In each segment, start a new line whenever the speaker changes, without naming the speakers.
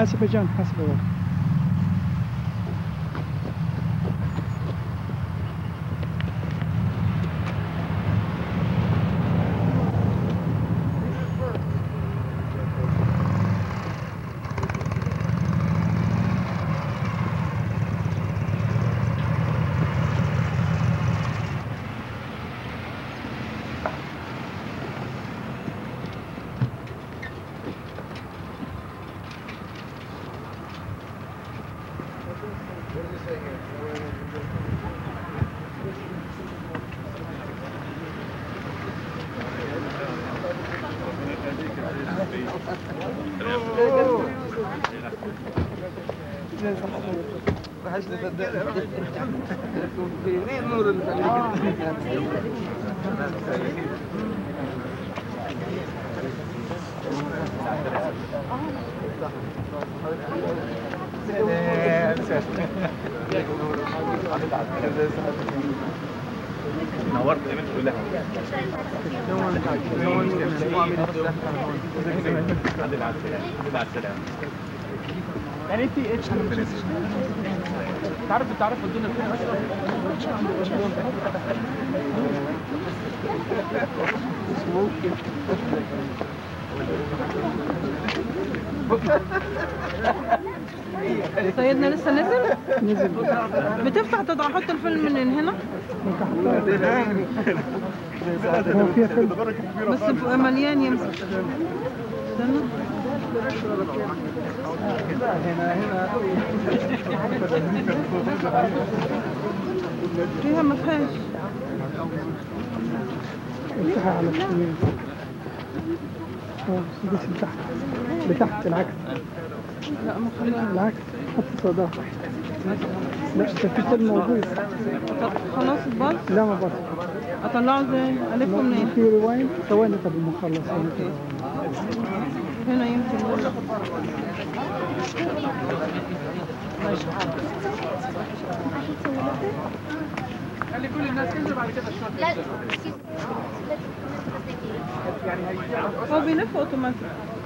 حاسب يا جان حاسب يا ولد.
فين نور
نورت ايمن كلها عدل على السلامه عدل على السلامه
يعني انت اتش تعرف تعرف الدنيا فين
سيدنا لسه نزل
نزل
بتفتح تضع حط الفيلم من هنا
هو فيها فيلم
بس ف- مليان يمسك استنى فيها ما فيهاش
افتحها على الشمال اه بس لتحت لتحت العكس
لا ما خليها
العكس حط صداه لا ده في فيلم موجود
طب خلاص بس
لا ما بس
اطلعه ازاي الفه منين
في ريوايند ثواني طب ما اخلص
هنا يمكن
لا
هو بيلف اوتوماتيك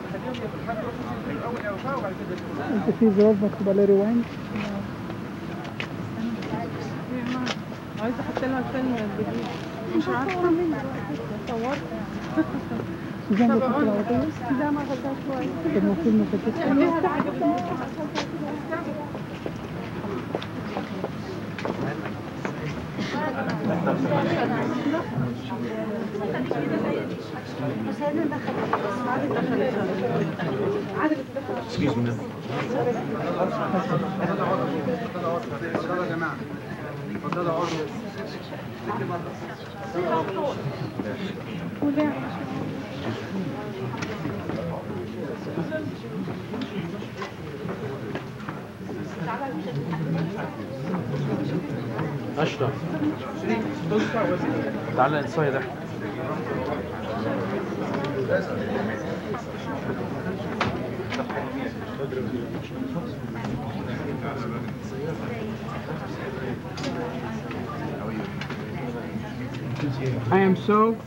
انت في زرار مكتوب عليه ريوايند
عايزه احط لها الفيلم الجديد مش عارفه صورت
سوزان بتحط العربية
لا ما غلطت شويه
طب المفروض ما فتتش
اكسكيوز مي اشرف تعال انسايد احمد
I am so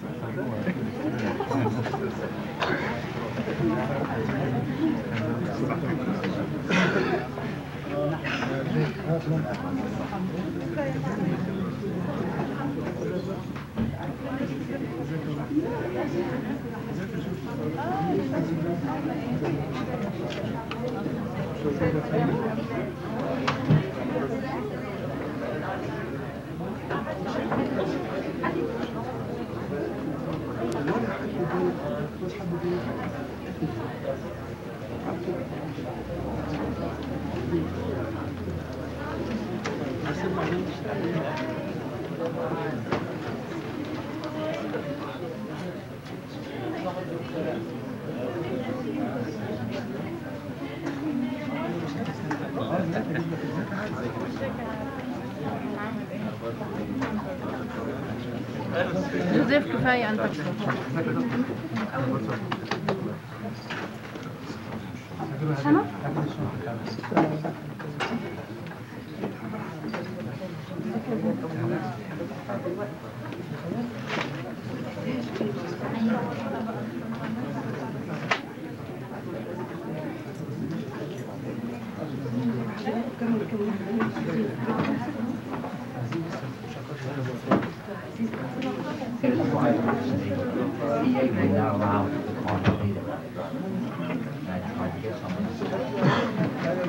جوزيف كفايه انت
CA may not allow the car to be there. And I tried to get someone.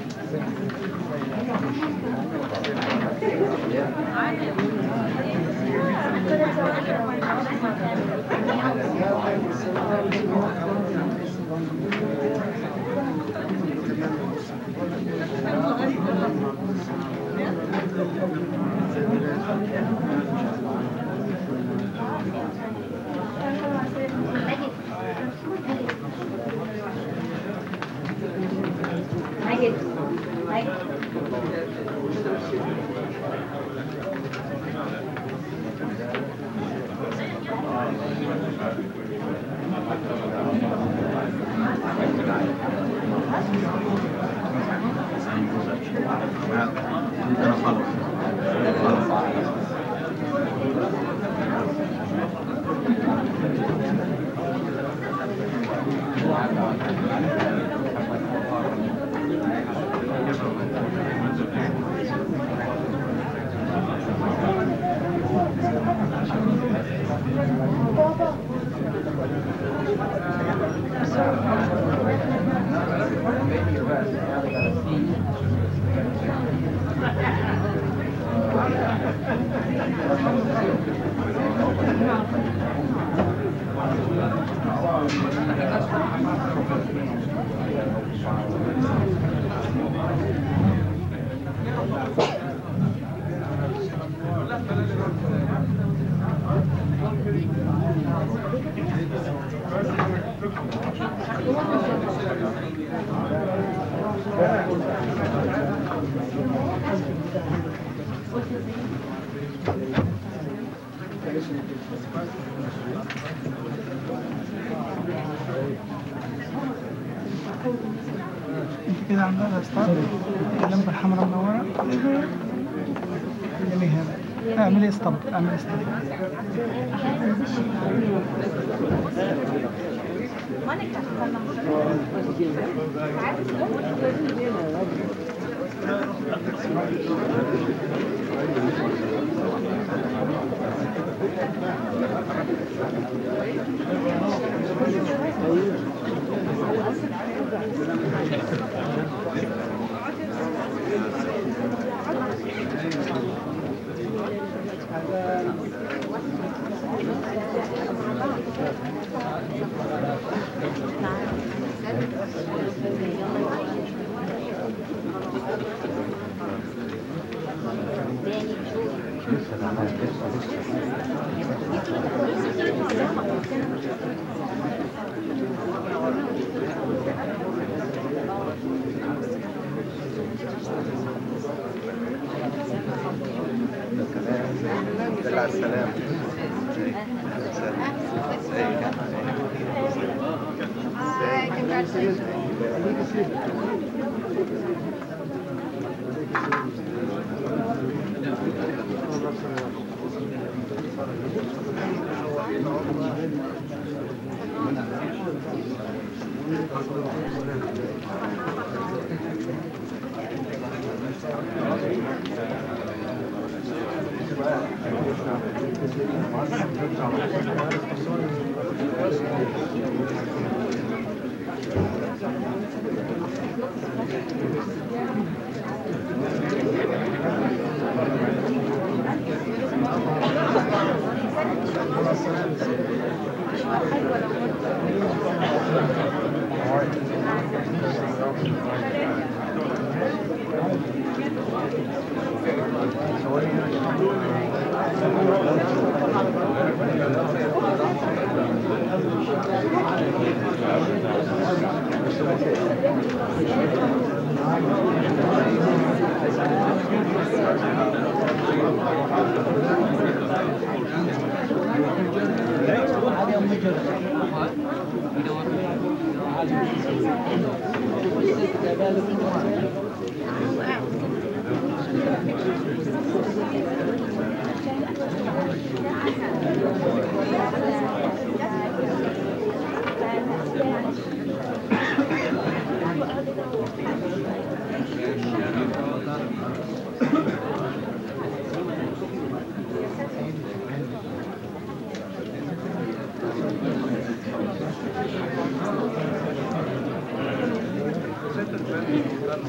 ماجد ماجد
انت كده عندها ستارت اللمبه الحمراء منوره جميل هذا اعملي ستوب اعملي ستوب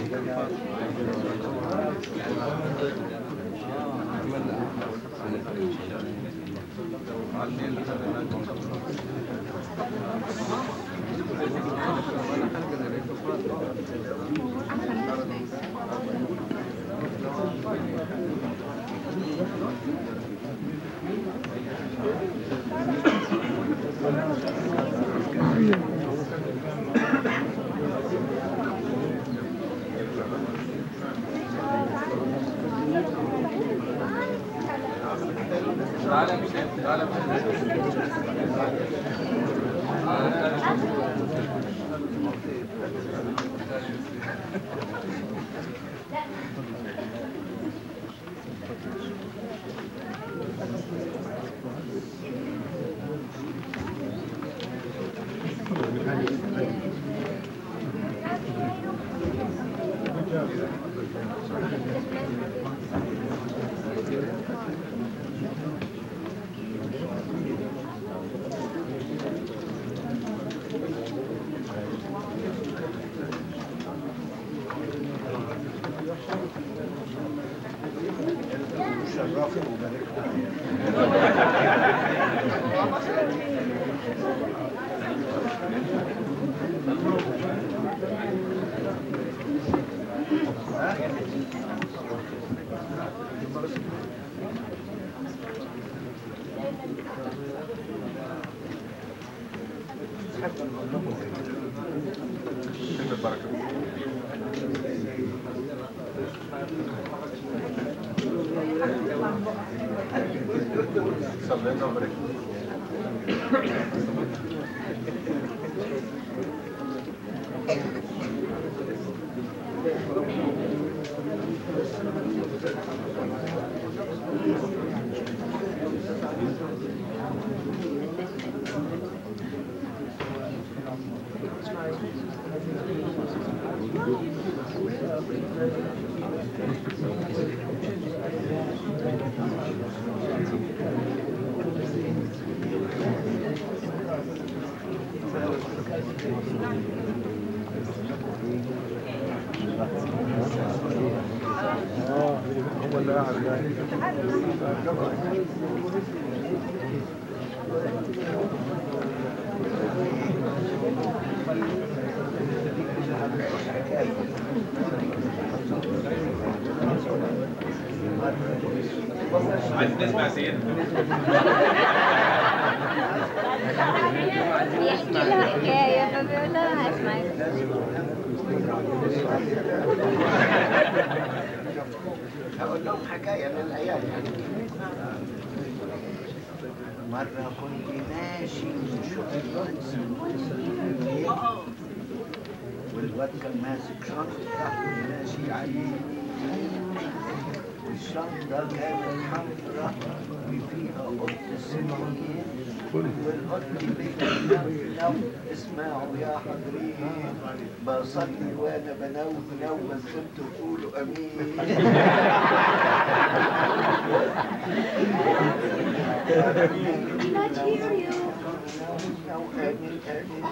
عايز تسمع سيد
بيحكي له حكاية فبيقول له هسمعك
هقول لهم حكاية من الأيام يعني مرة كنت ماشي وشفت الواد سموه والواد كان ماسك شنطة وماشي عليه الشنطة كانت حمراء وفيها قط سنين والقط بيتنونو اسمعوا يا حضرين بصلي وانا بنوم نوم بس انتوا تقولوا امين
Not hear you.
آمين آمين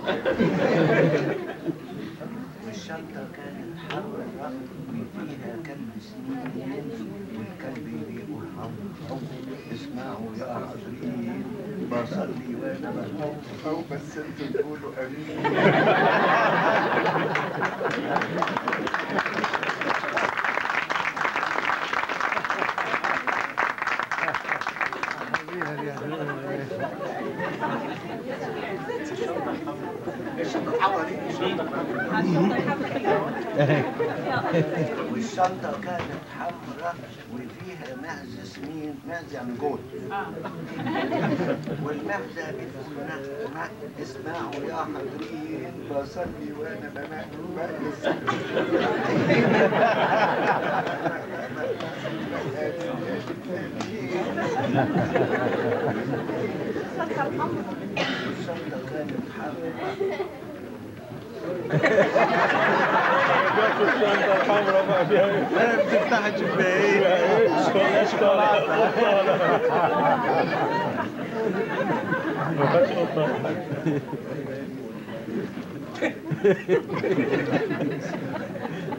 والشنطة كانت حمراء وفيها كلب سنين والكلب بيقول حم حم اسمعوا يا حضرين بصلي وانا بنوم أو بس انتوا تقولوا امين والشنطة كانت حمراء وفيها معزة سمين معزة يعني جول والمعزة بتقول نح- نح- اسمعوا يا حضرين بصلي وانا بنام بس الشنطة كانت حمراء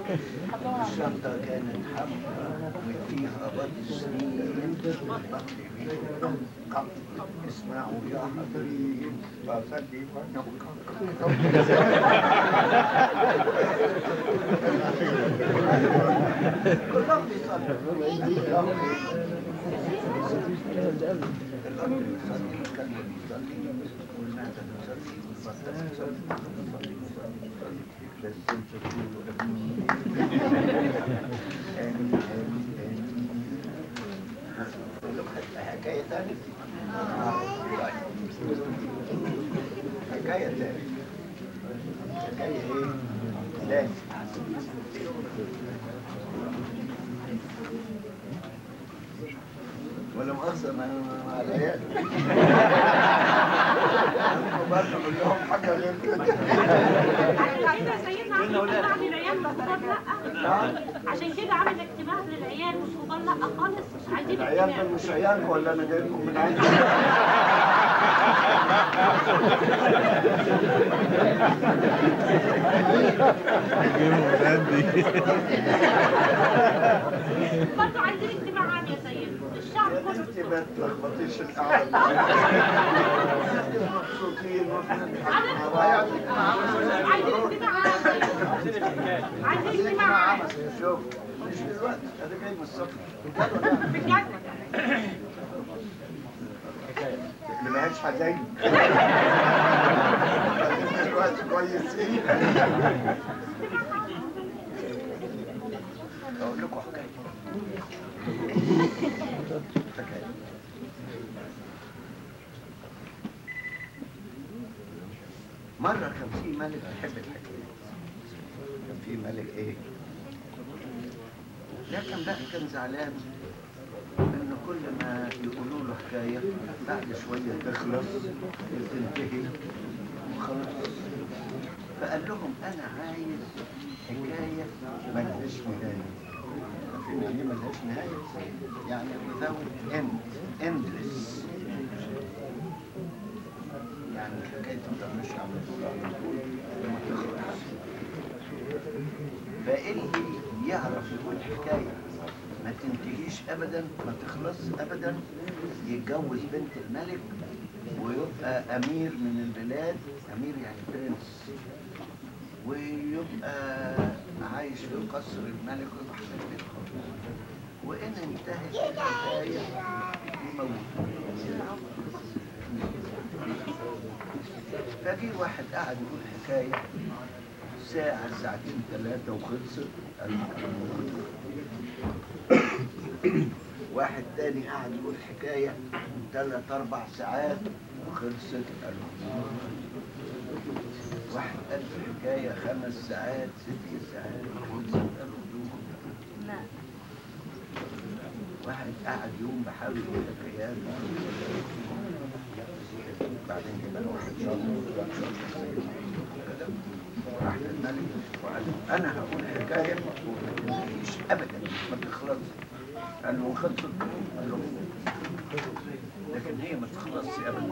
الشنطة كانت حمراء وفيها بط سنين بط بيقول قم اسمعوا يا حضرين بصلي وانا كلهم بيصلوا كلهم الأرض بيصلي والكلب بيصلي والمعدة بتصلي والبطة بتصلي بتصلي بتصلي بتصلي بس انت تقولوا امين امين امين امين أقول لك حكاية تانية حكاية تانية حكاية ايه؟ لازم ولا مؤاخذة مع مع العيال برضه بقول لهم حاجة غير كده
عشان كده سيدنا عامل اجتماع للعيال والكبار لا عشان كده عامل اجتماع للعيال والكبار لا خالص مش عايزين
العيال
اجتماع
دول مش عيالكم ولا انا جاي لكم من عندي
برضه عايزين اجتماع عام يا سيدنا الشعب
يا
كله
بنتي ما تلخبطيش القعدة مبسوطين
عايزين اجتماع عام يا سيدنا. عايزين اجتماع عام
شوف مش دلوقتي انا جاي من السفر بجد ولا
بجد
اللي ماهيش حزين دلوقتي كويسين اقول لكم حكايه حكايه مرة كان في ملك بيحب الحكاية كان في ملك ايه؟ لكن بقى كان زعلان ان كل ما يقولوا له حكاية بعد شوية تخلص وتنتهي وخلاص فقال لهم انا عايز حكاية ملهاش نهاية عارفين يعني ايه ملهاش نهاية؟ يعني without end endless يعني حكاية تفضل ماشية على طول على طول لما تخلص فاللي يعرف يقول حكاية ما تنتهيش ابدا ما تخلص ابدا يتجوز بنت الملك ويبقى امير من البلاد امير يعني برنس ويبقى عايش في قصر الملك ويبقى حبيب بيت خالص. وان انتهت الحكايه يموت فجي واحد قاعد يقول حكايه ساعة ساعتين ثلاثة وخلصت قال له كلام موجود. واحد تاني قاعد يقول حكاية ثلاث أربع ساعات وخلصت قال له واحد قال حكاية خمس ساعات ست ساعات وخلصت قال له واحد قاعد يوم بحاول يقول حكايات بعدين جبنا واحد شاطر وواحد شاطر كده. راح للملك وقال له انا هقول حكايه وما تنتهيش ابدا ما تخلص قال له خلصت قال له لكن هي ما تخلصش ابدا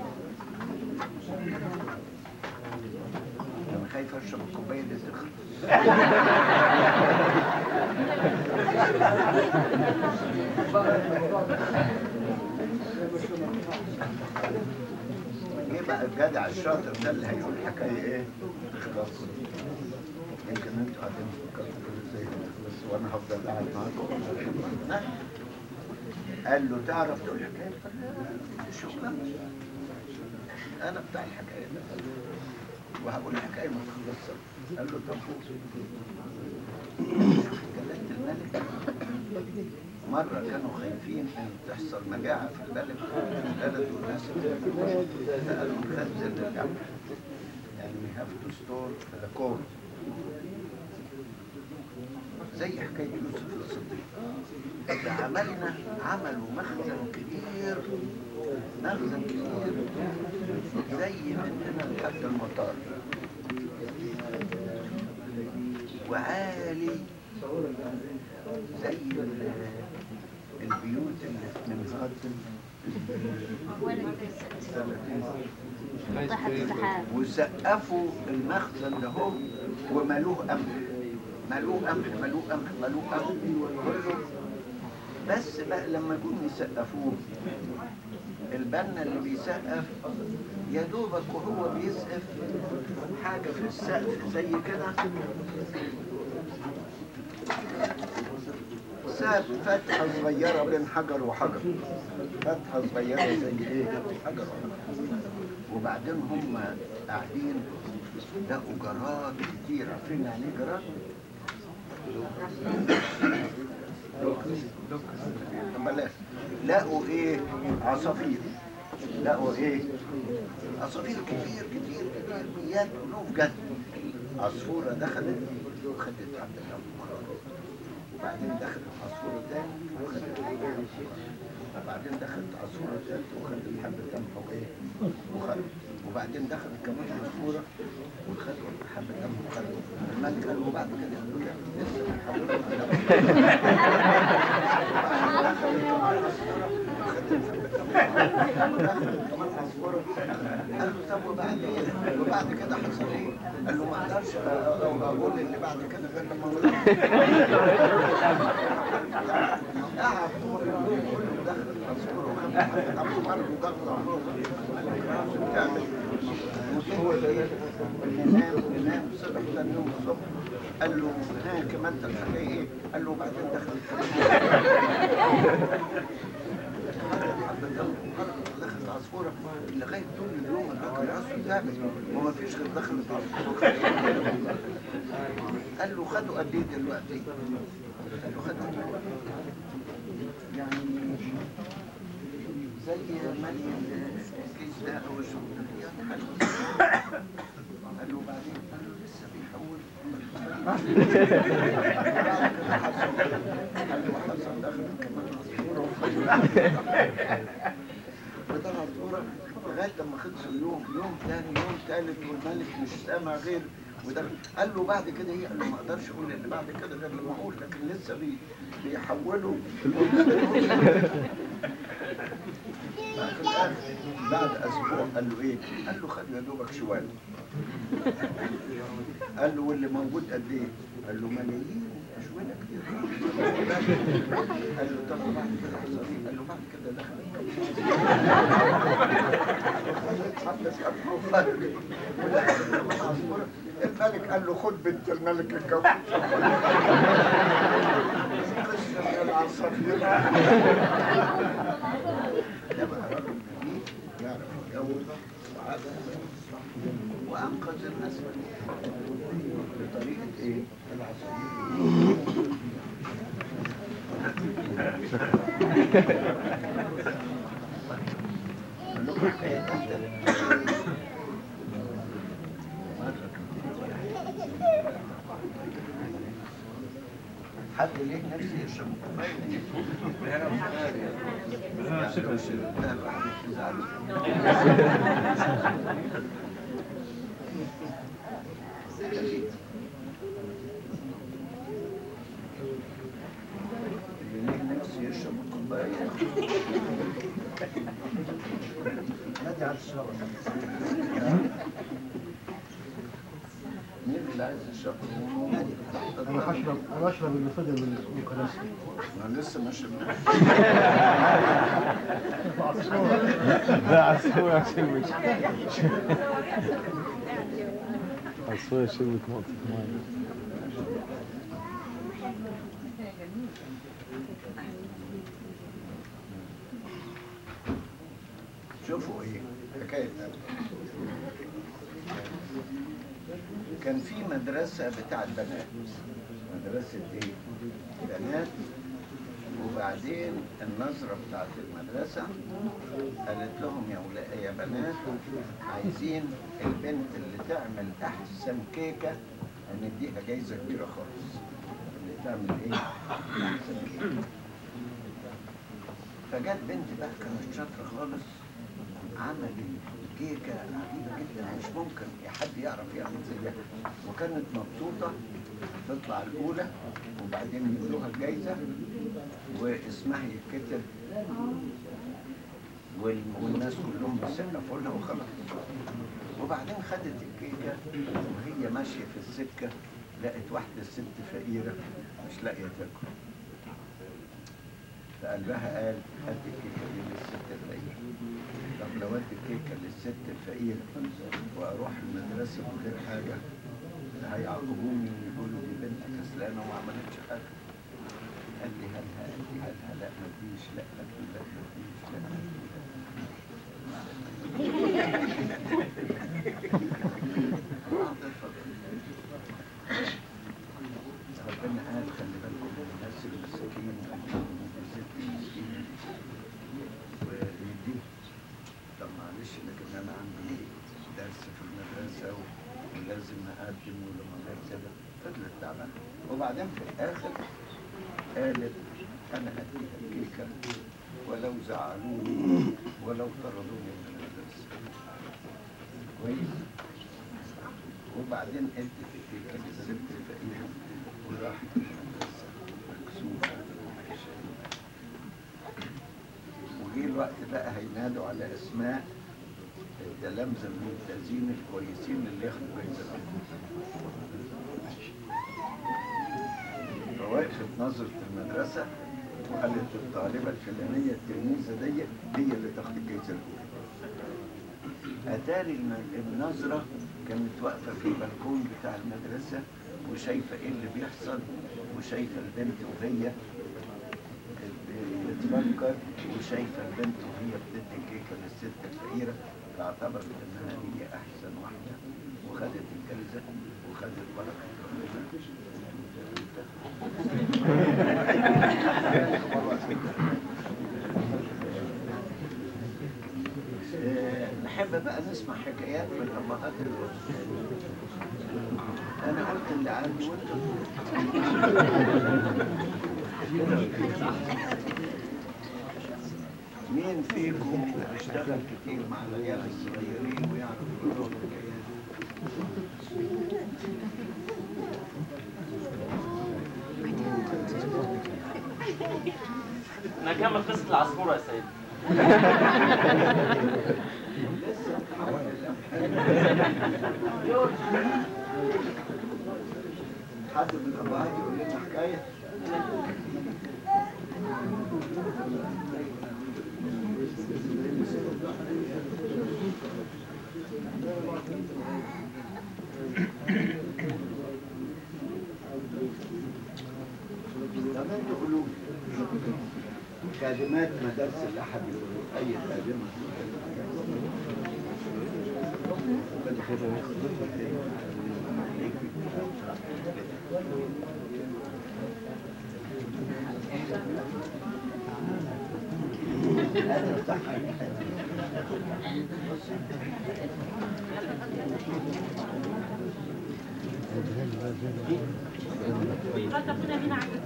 انا خايف اشرب الكوبايه دي تخلص ايه بقى الجدع الشاطر ده اللي هيقول حكايه ايه؟ تخلص يمكن انتوا قاعدين تفكروا تقولوا ازاي تخلص وانا هفضل قاعد معاكم لا. قال له تعرف تقول حكايه؟ قال له دي شغلانه انا بتاع الحكايه ده وهقول حكايه ما تخلصش قال له طب جلالة الملك مرة كانوا خايفين ان تحصل مجاعة في البلد البلد والناس فقالوا نخزن الأمر يعني we have to store the corn زي حكاية يوسف الصديق فعملنا عملوا مخزن كبير مخزن كبير زي مننا لحد المطار وعالي زي ال- البيوت اللي من هاتم
طاحت السحاب
وسقفوا المخزن ده هو وملوه قمح ملوء قمح ملوء قمح ملوء قمح كله بس بقى لما جم يسقفوه البنا اللي بيسقف يا دوبك وهو بيسقف حاجة في السقف زي كده ساب فتحة صغيرة بين حجر وحجر فتحة صغيرة زي ايه حجر وحجر وبعدين هم قاعدين لقوا جراد كتير عارفين يعني ايه جراد؟ بلاش لقوا ايه عصافير لقوا ايه عصافير كتير كتير كتير ميات ألوف جت عصفورة دخلت وخدت عبد الله مرة وبعدين دخلت عصفورة تاني وخدت وبعدين دخلت عصفورة تالتة وخدت حبة قمح وايه وخدت وبعدين دخلت كمان عصفورة وخدت حبة قمح وخدت الملك قال وبعد كده قالوا له لسه بيحولوا قال له طب وبعدين وبعد كده حصل ايه؟ قال له ما اقدرش أ- أ- اقول اللي بعد كده غير لما اقول قعد طول اليوم كله دخل التصوير وخد طب مرة ضغط تعمل هو نام نام صبح ثاني يوم الصبح قال له ها كمان انت الحكايه ايه؟ قال له بعدين دخل دخلت عصفورة لغاية طول اليوم الراجل راسه تعبت وما فيش غير دخلت عصفورة قال له خدوا قد ايه دلوقتي؟ قال له خدوا قد ايه؟ يعني زي مالي الكيس ده او الشغل يعني حلو قال له بعدين قال له لسه بيحول بعد كده حصل قال له حصل دخل كمان عصفورة وده عصفورة لغاية لما خلص اليوم يوم تاني يوم تالت والملك مش سامع غير وده قال له بعد كده ايه؟ قال له ما اقدرش اقول اللي بعد كده غير لما اقول لكن لسه بي بيحولوا في الآخر بعد اسبوع قال له ايه؟ قال له خد يا دوبك شوال قال له واللي موجود قد ايه؟ قال له ملايين شوية كتير قال له طب وبعد كده حصل ايه؟ قال له بعد كده دخل الملك قال له خد بنت الملك الجو قصة من العصافير ده بقى راجل جميل يعرف يتجوز وعاد وانقذ الناس بطريقه ايه؟ العصافير حد ليه نفسي يشرب كوبايه يعني لو شربتها لوحدك تزعل اللي ليه نفسي يشرب كوبايه نادي على الشرب مين اللي عايز يشرب؟ نادي
انا هشرب انا هشرب اللي فضل من الكراسي
انا لسه ما شربناش
لا عصفور عشان مش عصفور شربت نقطة مية
شوفوا ايه حكايه كان في مدرسه بتاعت بنات مدرسه ايه بنات وبعدين النظرة بتاعت المدرسة قالت لهم يا ولا يا بنات عايزين البنت اللي تعمل أحسن كيكة هنديها جايزة كبيرة خالص اللي تعمل إيه؟ أحسن كيكة فجت بنت بقى كانت شاطرة خالص عملت كيكة عجيبة جدا مش ممكن حد يعرف يعمل زيها وكانت مبسوطة تطلع الأولى وبعدين يدوها الجايزة واسمها يتكتب وال- والناس كلهم يسقفوا لها وخلاص وبعدين خدت الكيكة وهي ماشية في السكة لقت واحدة ست فقيرة مش لاقية تاكل فقلبها قال هات الكيكة دي للست الفقيرة طب لو ادي الكيكة للست الفقيرة واروح المدرسة من غير حاجة هيعاقبوني ويقولوا دي بنت كسلانة وما عملتش حاجة قال لي هلها قال لي هلها لا مفيش لا مفيش لا مفيش لا مفيش ربنا قال خلي بالكم من الناس المساكين ومن الست المسكينة ويديه طب معلش لكن انا عندي درس في المدرسة و- ولازم اقدم ولما غير كده فضلت تعبانة وبعدين في الاخر قالت انا هديها الكيكة ولو زعلوني ولو طردوني من المدرسة كويس وبعدين ادت الكيكة للست الفقيرة وراحت المدرسة مكسوفة وحشة وجه الوقت بقى هينادوا على اسماء التلامذة الممتازين الكويسين اللي ياخدوا جايزة فوقفت نظرة المدرسة وقالت الطالبة الفلانية التلميذة دي هي اللي تاخد الجايزة الأولى. أتاري الم- النظرة كانت واقفة في البلكون بتاع المدرسة وشايفة إيه اللي بيحصل وشايفة البنت وهي بتفكر وشايفة البنت وهي بتدي كيكة للست الفقيرة فاعتبرت إنها هي أحسن واحدة وخدت الجايزة وخدت بركة ربنا آه، نحب بقى نسمع حكايات من أمهات الرسل أنا قلت اللي عندي وأنت مين فيكم اشتغل كتير مع العيال الصغيرين ويعرف يقولوا الحكايات
نكمل قصة العصفورة يا سيدي
حد من الأبهات يقول لنا حكاية طب انتوا قولوا لي. كلمات مدارس الأحد يقولوا أي كلمة
قد تكون هنا عند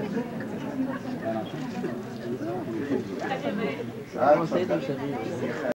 الزكاة.
آه، اتفضل.